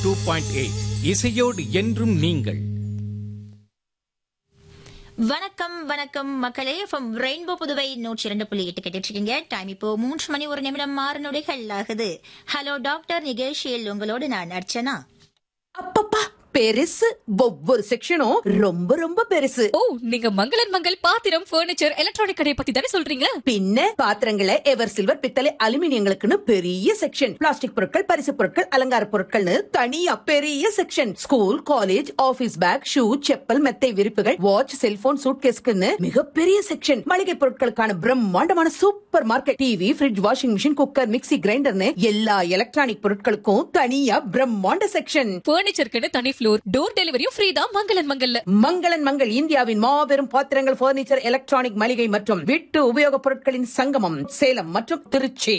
two point eight இசையோடு என்றும் நீங்கள் வணக்கம் வணக்கம் மக்களே ஃப்ரம் ரெயின்போ புதுவை நூற்றி இரண்டு புள்ளி எட்டு கேட்டுட்டு இருக்கீங்க டைம் இப்போ மூன்று மணி ஒரு நிமிடம் ஆறு நொடிகள் ஆகுது ஹலோ டாக்டர் நிகழ்ச்சியில் உங்களோடு நான் அர்ச்சனா அப்பப்பா பெருசு ஒவ்வொரு செக்ஷனும் ரொம்ப ரொம்ப பெருசு ஓ நீங்க மங்களன் மங்கள் பாத்திரம் பர்னிச்சர் எலக்ட்ரானிக் கடையை பத்தி தானே சொல்றீங்க பின்ன பாத்திரங்களை எவர் சில்வர் பித்தளை அலுமினியங்களுக்குன்னு பெரிய செக்ஷன் பிளாஸ்டிக் பொருட்கள் பரிசு பொருட்கள் அலங்கார பொருட்கள்னு தனியா பெரிய section school college office bag shoe chappal மெத்தை விரிப்புகள் வாட்ச் செல்போன் சூட்கேஸ்க்குன்னு மிகப்பெரிய செக்ஷன் மளிகை பொருட்களுக்கான பிரம்மாண்டமான super market TV fridge washing machine cooker mixie கிரைண்டர்னு எல்லா எலக்ட்ரானிக் பொருட்களுக்கும் தனியா பிரம்மாண்ட செக்ஷன் பர்னிச்சருக்குன்னு தனி ஃப்ளோர் டோர் டெலிவரியும் ஃப்ரீ தான் மங்களன் மங்கல்ல மங்களன் மங்கள் இந்தியாவின் மாபெரும் பாத்திரங்கள் பர்னிச்சர் எலக்ட்ரானிக் மளிகை மற்றும் வீட்டு உபயோகப் பொருட்களின் சங்கமம் சேலம் மற்றும் திருச்சி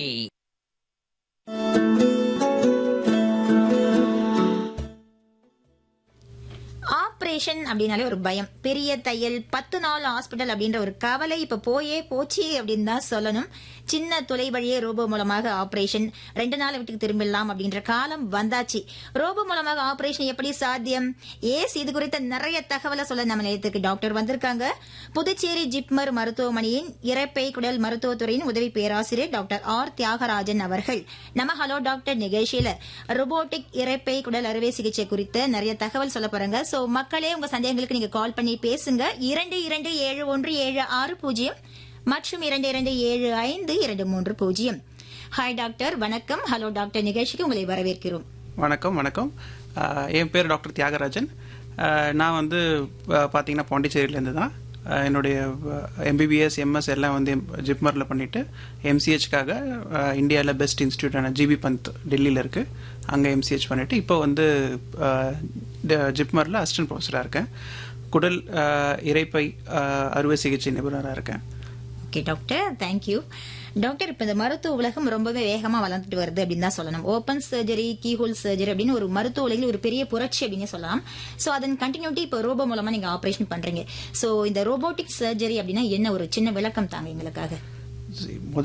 ஆபரேஷன் அப்படின்னாலே ஒரு பயம் பெரிய தையல் பத்து நாள் ஹாஸ்பிட்டல் அப்படின்ற ஒரு கவலை இப்ப போயே போச்சு அப்படின்னு தான் சொல்லணும் சின்ன துளை வழியே ரோபோ மூலமாக ஆபரேஷன் ரெண்டு நாள் வீட்டுக்கு திரும்பிடலாம் அப்படின்ற காலம் வந்தாச்சு ரோபோ மூலமாக ஆபரேஷன் எப்படி சாத்தியம் ஏஸ் இது குறித்த நிறைய தகவலை சொல்ல நம்ம நிலையத்துக்கு டாக்டர் வந்திருக்காங்க புதுச்சேரி ஜிப்மர் மருத்துவமனையின் இரைப்பை குடல் மருத்துவத்துறையின் உதவி பேராசிரியர் டாக்டர் ஆர் தியாகராஜன் அவர்கள் நம்ம ஹலோ டாக்டர் நிகழ்ச்சியில ரோபோட்டிக் இரைப்பை குடல் அறுவை சிகிச்சை குறித்த நிறைய தகவல் சொல்ல போறாங்க சோ மக்களே உங்க சந்தேகங்களுக்கு நீங்க கால் பண்ணி பேசுங்க இரண்டு இரண்டு ஏழு ஒன்று ஏழு ஆறு பூஜ்ஜியம் மற்றும் இரண்டு இரண்டு ஏழு ஐந்து இரண்டு மூன்று பூஜ்ஜியம் ஹாய் டாக்டர் வணக்கம் ஹலோ டாக்டர் நிகழ்ச்சிக்கு உங்களை வரவேற்கிறோம் வணக்கம் வணக்கம் ஆஹ் என் பேர் டாக்டர் தியாகராஜன் ஆஹ் நான் வந்து ஆஹ் பார்த்தீங்கன்னா பாண்டிச்சேரியிலேருந்து தான் ஆஹ் என்னுடைய எம்பிபிஎஸ் எம்எஸ் எல்லாம் வந்து ஜிப்மரில் பண்ணிவிட்டு எம்சிஹெச்க்காக இந்தியாவில் பெஸ்ட் இன்ஸ்டியூட்டான ஜிபி பந்த் டெல்லியில் இருக்குது அங்கே எம்சிஹெச் பண்ணிவிட்டு இப்போ வந்து ஜிப்மரில் அசிஸ்டன்ட் ப்ரொஃபஸராக இருக்கேன் குடல் ஆஹ் இரைப்பை ஆஹ் அறுவை சிகிச்சை நிபுணராக இருக்கேன் ஓகே டாக்டர் தேங்க்யூ டாக்டர் இப்ப இந்த மருத்துவ உலகம் ரொம்பவே வேகமா வளர்ந்துட்டு வருது அப்படின்னு தான் சொல்லணும் ஓப்பன் சர்ஜரி கீஹோல் சர்ஜரி அப்படின்னு ஒரு மருத்துவ உலகில் ஒரு பெரிய புரட்சி அப்படின்னு சொல்லலாம் சோ அதன் கண்டினியூட்டி இப்போ ரோபோ மூலமா நீங்க ஆபரேஷன் பண்றீங்க சோ இந்த ரோபோட்டிக் சர்ஜரி அப்படின்னா என்ன ஒரு சின்ன விளக்கம் தாங்க எங்களுக்காக முதல்